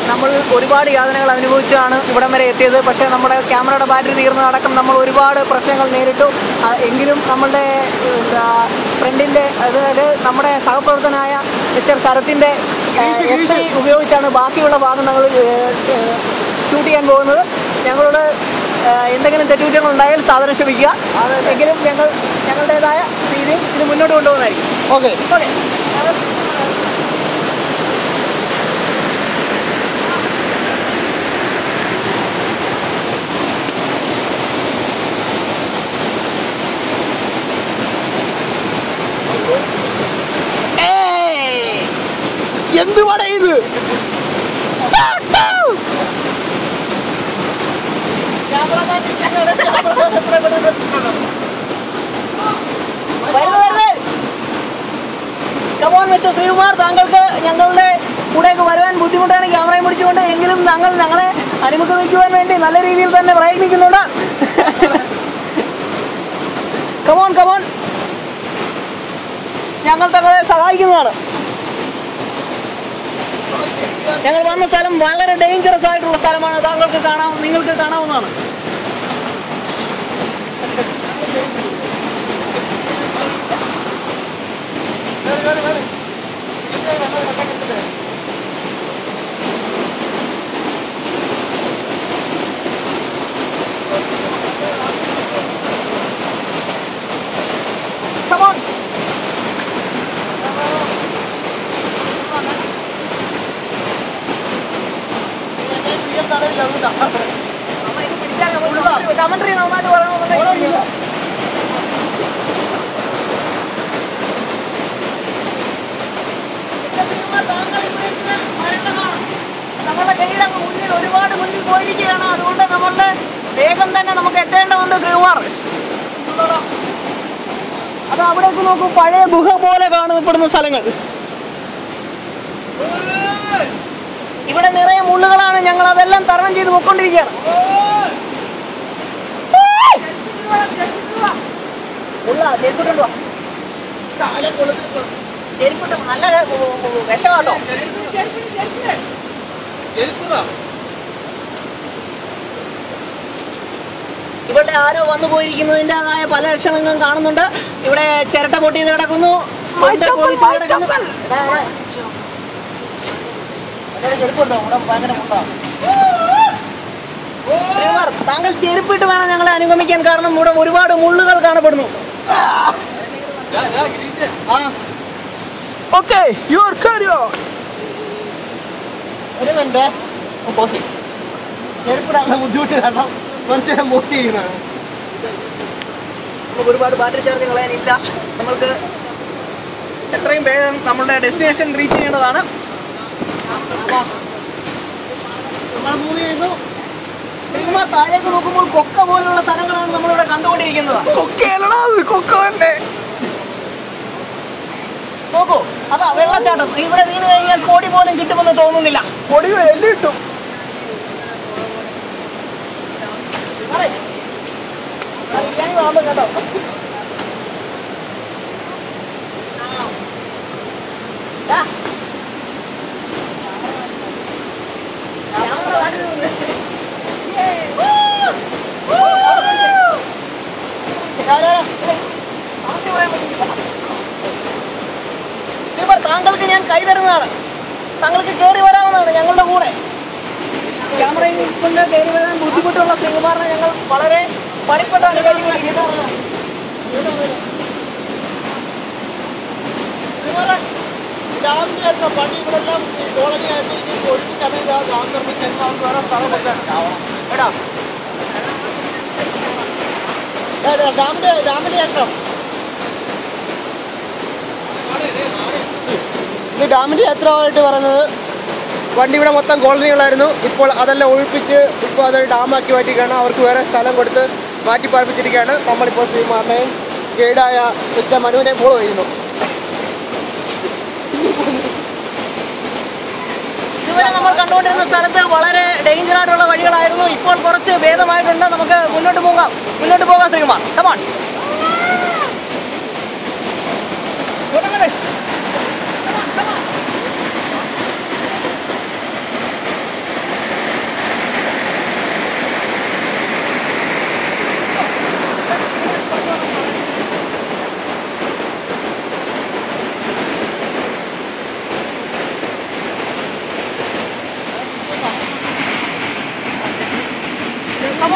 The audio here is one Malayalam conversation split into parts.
നമ്മൾ ഒരുപാട് യാതനകൾ അനുഭവിച്ചാണ് ഇവിടം വരെ എത്തിയത് പക്ഷേ നമ്മുടെ ക്യാമറയുടെ ബാറ്ററി തീർന്നതടക്കം നമ്മൾ ഒരുപാട് പ്രശ്നങ്ങൾ നേരിട്ടു ആ, എങ്കിലും നമ്മളുടെ എന്താ ഫ്രണ്ടിൻ്റെ അതായത് നമ്മുടെ സഹപ്രവർത്തനായ മിസ്റ്റർ ശരത്തിൻ്റെ എസ് ഐ ഉപയോഗിച്ചാണ് ബാക്കിയുള്ള ഭാഗം ഞങ്ങൾ ഷൂട്ട് ചെയ്യാൻ പോകുന്നത് ഞങ്ങളോട് ആ, എന്തെങ്കിലും തെറ്റുകുറ്റങ്ങൾ ഉണ്ടായാൽ സാധനം ക്ഷമിക്കുക എങ്കിലും ഞങ്ങൾ ഞങ്ങളുടേതായ രീതിയിൽ ഇത് മുന്നോട്ട് കൊണ്ടുപോകുന്നതായിരിക്കും ഓക്കെ ഓക്കെ എന്തുവാടേ ഇത് കമോൺ മിസ്റ്റർ ശ്രീകുമാർ താങ്കൾക്ക് ഞങ്ങളുടെ കൂടെയൊക്കെ വരുവാൻ ബുദ്ധിമുട്ടാണ് ക്യാമറയും പിടിച്ചുകൊണ്ട് എങ്കിലും ഞങ്ങൾ ഞങ്ങളെ അനുമുഖമിക്കുവാൻ വേണ്ടി നല്ല രീതിയിൽ തന്നെ പ്രയത്നിക്കുന്നുണ്ട് കമോൺ കമോൺ ഞങ്ങൾ തങ്ങളെ സഹായിക്കുന്നതാണ് ഞങ്ങൾ വന്ന സ്ഥലം വളരെ ഡേഞ്ചറസ് ആയിട്ടുള്ള സ്ഥലമാണ് താങ്കൾക്ക് കാണാം നിങ്ങൾക്ക് കാണാവുന്നതാണ് Come on. കമന്ററി നന്നായിട്ട് പറയണമെന്നുണ്ടെങ്കിൽ നമ്മളുടെ കൈയുടെ മുന്നിൽ ഒരുപാട് മുന്നിൽ പോയിരിക്കുകയാണ് അതുകൊണ്ട് നമ്മളുടെ വേഗം തന്നെ നമുക്ക് എത്തേണ്ടതുണ്ട് ശ്രീകുമാർ അത് അവിടേക്ക് നോക്കൂ പഴയ ഗുഹ പോലെ കാണപ്പെടുന്ന സ്ഥലങ്ങൾ ഇവിടെ നിറയെ മുള്ളുകളാണ് ഞങ്ങൾ അതെല്ലാം തരണം ചെയ്ത് പൊക്കൊണ്ടിരിക്കുകയാണ് മുള്ള ചെരുപ്പിട്ടുണ്ടോ ചെരുപ്പിട്ട് നല്ല വിഷമാട്ടോ ഇവിടെ ആരോ വന്നു പോയിരിക്കുന്നതിൻ്റെതായ പല ലക്ഷണങ്ങളും കാണുന്നുണ്ട് ഇവിടെ ചിരട്ട പൊട്ടിയത് കിടക്കുന്നു മണ്ടൽ പൊളിച്ചത് കിടക്കുന്നു. ദാ, ദാ. ശ്രീകുമാർ, താങ്കൾ ചെരുപ്പിട്ട് വേണം ഞങ്ങളെ അനുഗമിക്കാൻ കാരണം ഇവിടെ ഒരുപാട് മുള്ളുകൾ കാണപ്പെടുന്നു ഓക്കെ യുവർ കാരിയോ ഒരു മിനിറ്റ് പോസ് ചെയ്യും ചെരുപ്പിടാനുള്ള ബുദ്ധിമുട്ട് കാരണം കുറച്ച് നേരം മൂവ് ചെയ്യുന്നതാണ് നമുക്ക് ഒരുപാട് ബാറ്ററി ചാർജ് കളയാനില്ല നമ്മൾക്ക് എത്രയും വേഗം നമ്മളുടെ ഡെസ്റ്റിനേഷൻ റീച്ച് ചെയ്യേണ്ടതാണ് നമ്മൾ മൂവ് ചെയ്യുന്നു ശ്രീകുമാർ താഴേക്ക് നോക്കുമ്പോൾ കൊക്ക പോലുള്ള സ്ഥലങ്ങളാണ് നമ്മളിവിടെ കണ്ടുകൊണ്ടിരിക്കുന്നത് കൊക്കയല്ലടാ അത് കൊക്ക തന്നെ നോക്കൂ അതാ വെള്ളച്ചാട്ടം ഇവിടെ വീണ് കഴിഞ്ഞാൽ പൊടി പോലും കിട്ടുമെന്ന് തോന്നുന്നില്ല പൊടി എല്ലാം കിട്ടും അതെ. ആ, ബിരിയാണി വാങ്ങുമ്പോ കേട്ടോ ദാ. ക്യാമറ കാണിച്ചു തന്നു. ആദ്യം പറയാൻ പറ്റില്ല. ശ്രീകുമാർ, താങ്കൾക്ക് ഞാൻ കൈ തരുന്നതാണ് താങ്കൾക്ക് കയറി വരാവുന്നതാണ് ഞങ്ങളുടെ കൂടെ ക്യാമറയിൽ കൊണ്ട് കയറി വരാൻ ബുദ്ധിമുട്ടുള്ള ശ്രീകുമാറിനെ ഞങ്ങൾ വളരെ പണിപ്പെട്ടാണ് കഴിഞ്ഞിരിക്കുന്നത് രാവിലെ ആയിരുന്ന പണി ഇവിടെ എല്ലാം ഈ കോളനി ആയിട്ട് ഇനി ഒഴിച്ച് സമയത്ത് ആ ഗ്രാമ നിർമ്മിച്ച് എന്താണെന്ന് വേറെ സ്ഥലം കൊടുക്കാൻ എടാ ഡാമിന്റെ ഡാമിന്റെ യന്ത്രം ഇത് ഡാമിന്റെ യന്ത്രമായിട്ട് പറയുന്നത് വണ്ടി ഇവിടെ മൊത്തം കോളനികളായിരുന്നു ഇപ്പോൾ അതെല്ലാം ഒഴിപ്പിച്ച് ഇപ്പോൾ അതൊരു ഡാമാക്കി മാറ്റിയിരിക്കുകയാണ് അവർക്ക് വേറെ സ്ഥലം കൊടുത്ത് മാറ്റി പാർപ്പിച്ചിരിക്കുകയാണ് നമ്മളിപ്പോൾ ശ്രീമാറിനെയും ഗൈഡായ മിസ്റ്റർ മനുവിനെയും ഫോളോ ചെയ്യുന്നു ഇതുവരെ നമ്മൾ കണ്ടുകൊണ്ടിരുന്ന സ്ഥലത്ത് വളരെ ഡേഞ്ചർ ആയിട്ടുള്ള വഴികളായിരുന്നു ഇപ്പോൾ കുറച്ച് ഭേദമായിട്ടുണ്ട് നമുക്ക് മുന്നോട്ട് പോകാം മുന്നോട്ട് പോകാം ശ്രീകുമാർ കമാൺ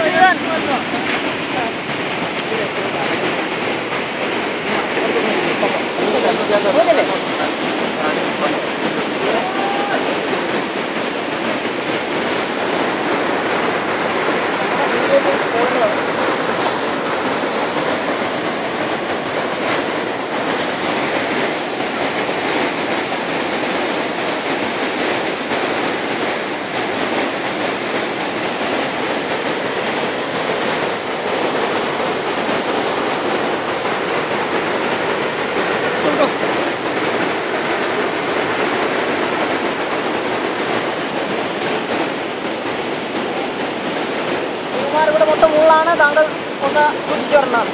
ഇവന്മാർ ഇവിടെ മൊത്തം മുള്ളാണ് താങ്കൾ ഒന്ന് സൂക്ഷിച്ചു വരണം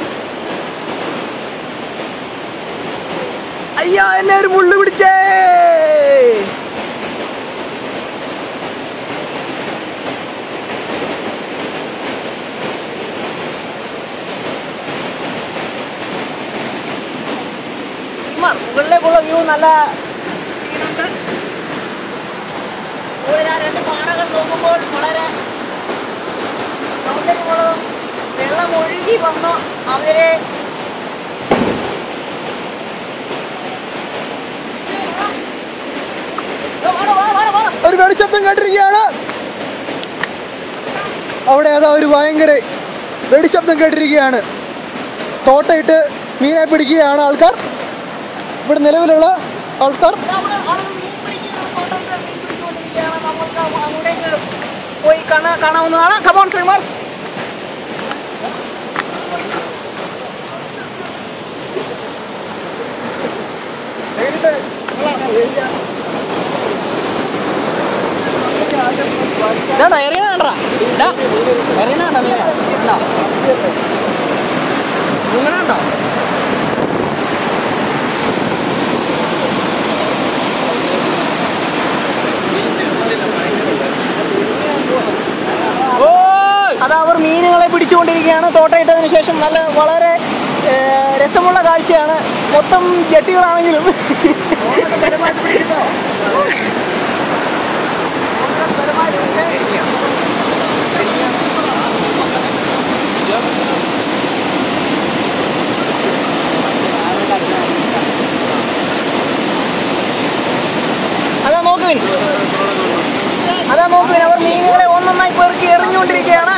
അയ്യാ എന്നെ ഒരു മുള്ളു പിടിച്ചേ ഇവന്മാർ മുകളിലേക്കുള്ള വ്യൂ നല്ല സീനുണ്ട്. മുകളിൽ ആ രണ്ട് പാറകൾ നോക്കുമ്പോൾ വളരെ സൗന്ദര്യമുള്ളതും വെള്ളം ഒഴുകി വന്നു അവരെ ഒരു വെടിശബ്ദം കേട്ടിരിക്കുകയാണ് അവിടെ അതാ ഒരു ഭയങ്കര വെടിശബ്ദം കേട്ടിരിക്കുകയാണ് തോട്ടയിട്ട് മീനെ പിടിക്കുകയാണ് ആൾക്കാർ ഇവിടെ നിലവിലുള്ള ആൾക്കാർ അവിടെ ആളുകൾ മീൻ പിടിക്കുന്ന തോട്ടത്തിൽ മീൻ പിടിച്ചുകൊണ്ടിരിക്കുകയാണ്. നമുക്ക് അങ്ങോട്ടേക്ക് പോയി കാണാ- കാണാവുന്നതാണ് കമോൺ ശ്രീമാർ ഇതാണ്ടാ എറിയണാണ്ടാ എറിയണാണ്ടാ മീനാ ഉണ്ടോ മുങ്ങണാണ്ടോ അത് അവർ മീനുകളെ പിടിച്ചുകൊണ്ടിരിക്കുകയാണ് തോട്ടയിട്ടതിന് ശേഷം നല്ല വളരെ ഏ, രസമുള്ള കാഴ്ചയാണ് മൊത്തം ജെട്ടികളാണെങ്കിലും അതാ നോക്കുവിൻ അതാ നോക്കുവിൻ അവർ മീനുകളെ ഒന്നൊന്നായി പെറുക്കി എറിഞ്ഞുകൊണ്ടിരിക്കുകയാണ്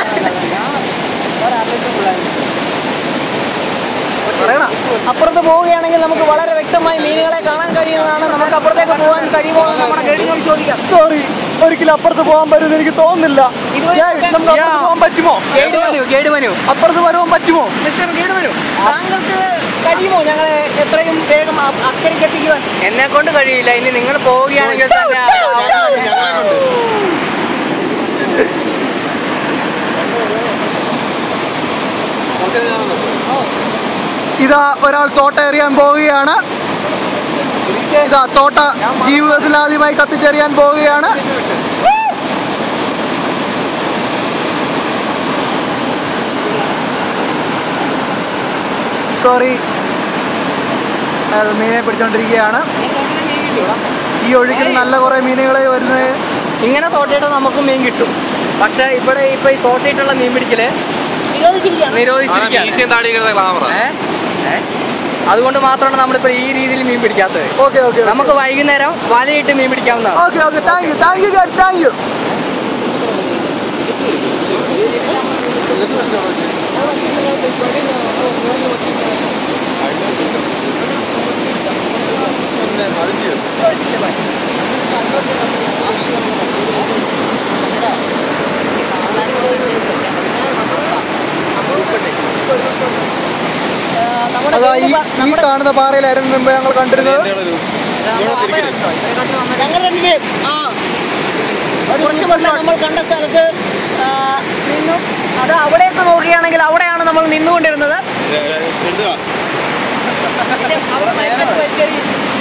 പറയണം അപ്പുറത്ത് പോവുകയാണെങ്കിൽ നമുക്ക് വളരെ വ്യക്തമായി മീനുകളെ കാണാൻ കഴിയുന്നതാണ് നമുക്ക് അപ്പുറത്തേക്ക് പോകാൻ കഴിയുമോ എന്ന് നമ്മുടെ ഗൈഡിനോട് ചോദിക്കാം സോറി ഒരിക്കലും അപ്പുറത്ത് പോകാൻ പറ്റുമെന്ന് എനിക്ക് തോന്നുന്നില്ല ഇതുവഴി ഞാൻ- നമുക്ക് അപ്പുറത്ത് പോകാൻ പറ്റുമോ ഗൈഡ് വരൂ ഗൈഡ് വരൂ അപ്പുറത്ത് വരാൻ പറ്റുമോ മിസ്റ്റർ ഗൈഡ് വരൂ താങ്കൾക്ക് കഴിയുമോ ഞങ്ങളെ എത്രയും വേഗം അ- അക്കരയ്ക്ക് എത്തിക്കുവാൻ എന്നെ കൊണ്ട് കഴിയില്ല ഇനി നിങ്ങൾ പോവുകയാണെങ്കിൽ തന്നെ ഇതാ ഒരാൾ തോട്ട എറിയാൻ പോവുകയാണ് ഇതാ തോട്ട ജീവിതത്തിൽ ആദ്യമായി കത്തിച്ചെറിയാൻ പോവുകയാണ് സോറി അയാൾ മീനെ പിടിച്ചോണ്ടിരിക്കുകയാണ് ഈ ഒഴുക്കിൽ നല്ല കുറെ മീനുകളെ വരുന്നത് ഇങ്ങനെ തോട്ടിയിട്ട് നമുക്ക് മീൻ കിട്ടും പക്ഷെ ഇവിടെ ഇപ്പൊ ഈ തോട്ടിയിട്ടുള്ള മീൻ പിടിക്കല് നിരോധിച്ചിരിക്കുകയാണ് നിരോധിച്ചിരിക്കുകയാണ് ഏ? ഏ? അതുകൊണ്ട് മാത്രമാണ് നമ്മളിപ്പോ ഈ രീതിയിൽ മീൻ പിടിക്കാത്തത് ഓക്കെ ഓക്കെ നമുക്ക് വൈകുന്നേരം വലയിട്ട് മീൻ പിടിക്കാവുന്നതാണ് okay okay thank you thank you thank you നമ്മുടെ അതാ ഈ ഗൈഡ് പ- ഈ നമ്മുടെ കാണുന്ന പാറയിലായിരുന്നു മുമ്പ് ഞങ്ങൾ കണ്ടിരുന്നത് ഞങ്ങൾ രണ്ടുപേരും ആ കുറച്ച് മുമ്പ് നമ്മൾ കണ്ട സ്ഥലത്ത് ആ, നിന്നു അത് അവിടെയൊക്കെ നോക്കുകയാണെങ്കിൽ അവിടെയാണ് നമ്മൾ നിന്നുകൊണ്ടിരുന്നത് അവിടെ മയക്കത്ത് വലിച്ചെറിയും.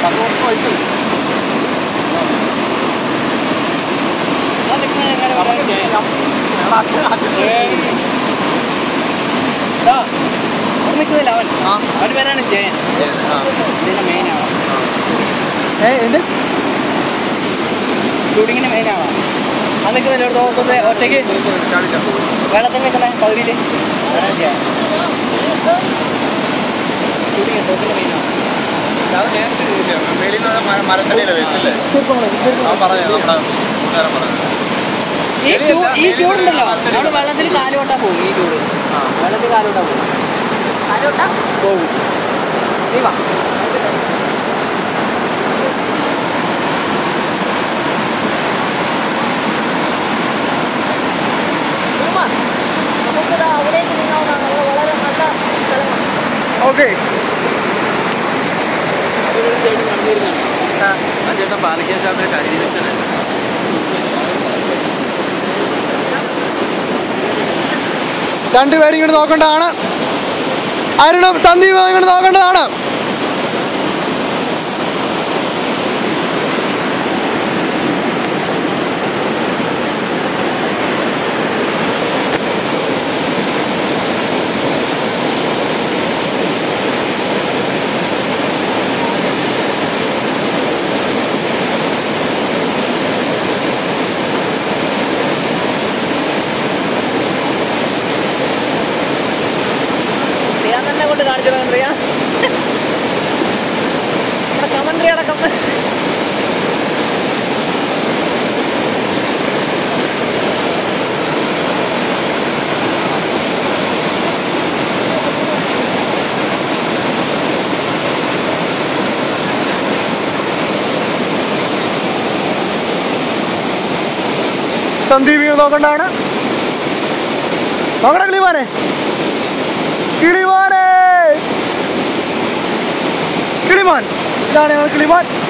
ഓർമ്മിക്കുന്നില്ല അവൻ അവൻ പേരാണ് ജയൻ ഇതിന്റെ മെയിൻ ആവാം ഏ എന്ത് ഷൂട്ടിങ്ങിന് മെയിൻ ആവാം അതൊക്കെ എന്നോട് നോക്കുന്നത് ഒറ്റയ്ക്ക് വെള്ളത്തിൽ നിൽക്കുന്ന പകുതിയിൽ ഈ ചൂ ഈ ചൂടുണ്ടല്ലോ നമ്മൾ വെള്ളത്തിൽ കാലുകൊണ്ടാ പോകും ഈ ചൂട് വെള്ളത്തിൽ കാലുകൊണ്ടാ പോകും ആരോട്ടാ പോകും നീ വാ ഉമ്മ, നമുക്കിതാ അവിടേക്ക് നീങ്ങാവുന്നതാണ് അത് വളരെ നല്ല സ്ഥലമാണ് ഓക്കെ ചേട്ടൻ പാലിക്കാൻ ഷാപ്പിൽ കഴുകി വെച്ചത് രണ്ടുപേരും ഇങ്ങോട്ട് നോക്കേണ്ടതാണ് അരുണും സന്ദീപും ഇങ്ങോട്ട് നോക്കേണ്ടതാണ് റിയാൻ തന്നെ കൊണ്ട് കാണിച്ചിടാൻ റിയാ നമ്മുടെ കമൻട്രി അടക്കം സന്ദീപ് ഇങ്ങോട്ട് നോക്കേണ്ടതാണ് നോക്കണ കിളിമാനെ കിളിമാനെ കിളിമാൻ ഇതാണ് ഞങ്ങൾ കിളിമാൻ